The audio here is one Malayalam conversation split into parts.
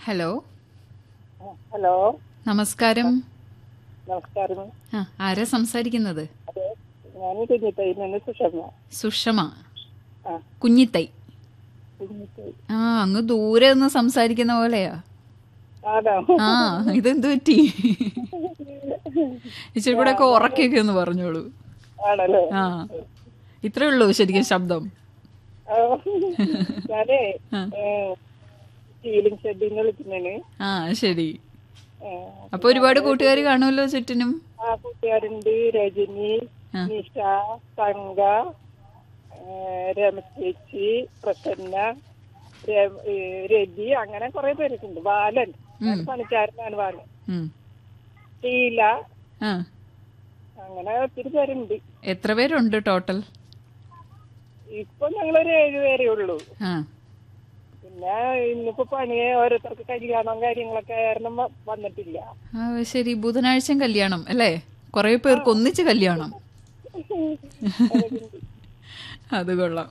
ഹലോ ഹലോ നമസ്കാരം നമസ്കാരം ആ ആരാ സംസാരിക്കുന്നത് അതെ ഞാൻ കുഞ്ഞിത്തൈയിൽ നിന്ന് സുഷമ സുഷമ ആ കുഞ്ഞിത്തൈ കുഞ്ഞിത്തൈ ആ അങ്ങ് ദൂരെ നിന്ന് സംസാരിക്കുന്ന പോലെയാ ആണോ ആ ഇതെന്ത് പറ്റി ഇച്ചിരി കൂടെ ഒക്കെ ഉറക്കൊക്കെ ഒന്ന് പറഞ്ഞോളൂ ആണല്ലേ ആ ഇത്രേ ഉള്ളൂ ശരിക്കും ശബ്ദം ആ, ഞാനേ ആ. സീലിംഗ് ഷെഡിൽ നിന്ന് വിളിക്കുന്നതാണ് ആ ശരി ഏ, അപ്പൊ ഒരുപാട് കൂട്ടുകാർ കാണുമല്ലോ ചുറ്റിനും ആ കൂട്ടുകാരുണ്ട് രജനി ആ. നിഷ തങ്ക ഏ, രമചേച്ചി പ്രസന്ന രം- ഏ, രവി അങ്ങനെ കുറെ പേരൊക്കെയുണ്ട് ബാലൻ പണിക്കാരനാണ് ബാലൻ ഉം. ഷീല ആ അങ്ങനെ ഒത്തിരി പേരുണ്ട് എത്ര പേരുണ്ട് ടോട്ടൽ ഇപ്പൊ ഞങ്ങളൊരു ഏഴുപേരേ ഉള്ളൂ ആ പിന്നെ ഇന്നിപ്പോ പണിയെ ഓരോരുത്തർക്ക് കല്യാണം കാര്യങ്ങളൊക്കെ കാരണം വ- വന്നിട്ടില്ല ആ ശരി ബുധനാഴ്ചയും കല്യാണം അല്ലേ കുറെ പേർക്ക് ഒന്നിച്ച് കല്യാണം അത് കൊള്ളാം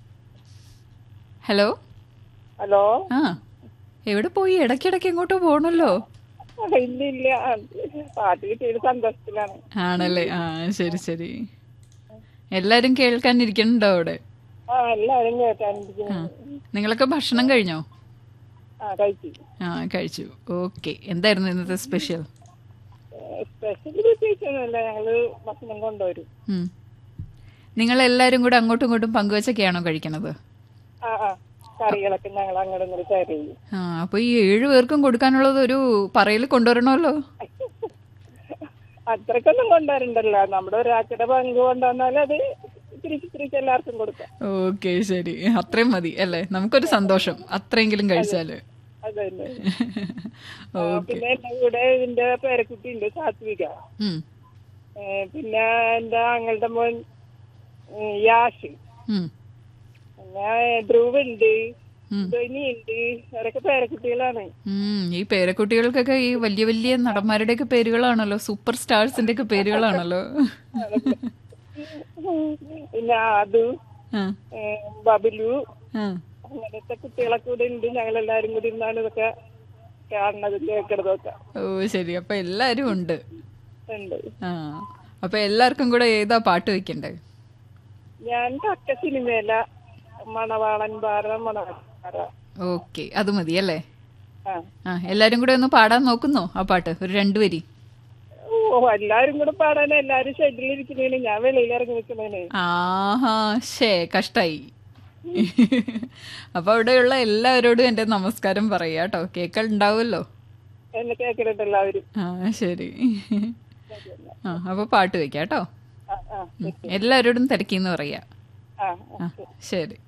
ഹലോ ഹലോ ആ എവിടെ പോയി ഇടയ്ക്കിടയ്ക്ക് എങ്ങോട്ടോ പോണല്ലോ ഇല്ല ഇല്ല പാട്ട് കിട്ടിയത് സന്തോഷത്തിലാണ് ആണല്ലേ ആ ശരി ശരി എല്ലാരും കേൾക്കാനിരിക്കണുണ്ടോ അവിടെ ആ എല്ലാരും കേട്ടാനിരിക്കുന്നു നിങ്ങളൊക്കെ ഭക്ഷണം കഴിഞ്ഞോ ആ കഴിച്ചു ആ കഴിച്ചു ഓക്കെ എന്തായിരുന്നു ഇന്നത്തെ സ്പെഷ്യൽ സ്പെഷ്യൽ പ്രത്യേകിച്ചൊന്നുമില്ല ഞങ്ങള് ഭക്ഷണം കൊണ്ടുവരും നിങ്ങൾ എല്ലാരും കൂടെ അങ്ങോട്ടും ഇങ്ങോട്ടും പങ്കുവച്ചൊക്കെയാണോ കഴിക്കണത് ആ ആ കറികളൊക്കെ ഞങ്ങൾ അങ്ങോട്ടും ഇങ്ങോട്ട് ഷെയർ ചെയ്യും ആ അപ്പൊ ഈ ഏഴു പേർക്കും കൊടുക്കാനുള്ളത് ഒരു പറയിൽ കൊണ്ടുവരണമല്ലോ അത്രക്കൊന്നും കൊണ്ടുവരണ്ടല്ലോ നമ്മുടെ ഒരാഴ്ചയുടെ പങ്ക് കൊണ്ടുവന്നാൽ അത് ഇത്തിരി ഇത്തിരി എല്ലാവർക്കും കൊടുക്കാം ഓക്കെ ശരി അത്രയും മതി അല്ലേ നമുക്കൊരു സന്തോഷം അത്രയെങ്കിലും കഴിച്ചാല് അത് തന്നെ ഓ ആ, പിന്നെ എന്റെ കൂടെ ഇതിന്റെ പേരക്കുട്ടി ഉണ്ട് സാത്വിക ഉം, ഏ, പിന്നെ എന്റെ ആങ്ങളുടെ മോൻ ഉം, യാഷ് ഉം, പിന്നെ ധ്രുവ് ഉണ്ട് ഉം. ധ്വനി ഉണ്ട് അവരൊക്കെ പേരക്കുട്ടികളാണ് ഉം. ഈ പേരക്കുട്ടികൾക്കൊക്കെ ഈ വലിയ വലിയ നടന്മാരുടെയൊക്കെ പേരുകളാണല്ലോ സൂപ്പർ സ്റ്റാർസിന്റെ ഒക്കെ പേരുകളാണല്ലോ പിന്നെ ആദു ആ, ഏ, ബബിലു ആ. അങ്ങനത്തെ കുട്ടികളൊക്കെ കൂടെ ഉണ്ട് ഞങ്ങൾ എല്ലാരും കൂടി ഇരുന്നാണ് ഇതൊക്കെ കാണുന്നത് കേൾക്കണതൊക്കെ ഓ ശരി അപ്പൊ എല്ലാരും ഉണ്ട് ഉണ്ട് ആ അപ്പൊ എല്ലാവർക്കും കൂടെ ഏതാ പാട്ട് വെക്കണ്ടേ ഞാൻ തക്ക സിനിമയില മണവാളൻ പാറ മണവാളൻ പാറ ഓക്കെ അത് മതി അല്ലേ ആ ആ എല്ലാരും കൂടെ ഒന്ന് പാടാൻ നോക്കുന്നോ ആ പാട്ട് ഒരു രണ്ടു വരി ഓ എല്ലാരും കൂടെ പാടാൻ എല്ലാരും ഷെഡിൽ ഇരിക്കുന്നതിന് ഞാൻ വെളിയിൽ ഇറങ്ങി നിൽക്കുന്നതിന് ആഹാ ഷേ കഷ്ടായി അപ്പൊ അവിടെയുള്ള എല്ലാവരോടും എന്റെ നമസ്കാരം പറയാ കേട്ടോ കേക്കൾ ഉണ്ടാവുമല്ലോ എന്നെ കേൾക്കുന്നുണ്ട് എല്ലാവരും ആ ശരി ആ അപ്പൊ പാട്ട് വെക്കാം കേട്ടോ ആ ആ എല്ലാവരോടും തിരക്കിന്ന് പറയാ ആ ആ ശരി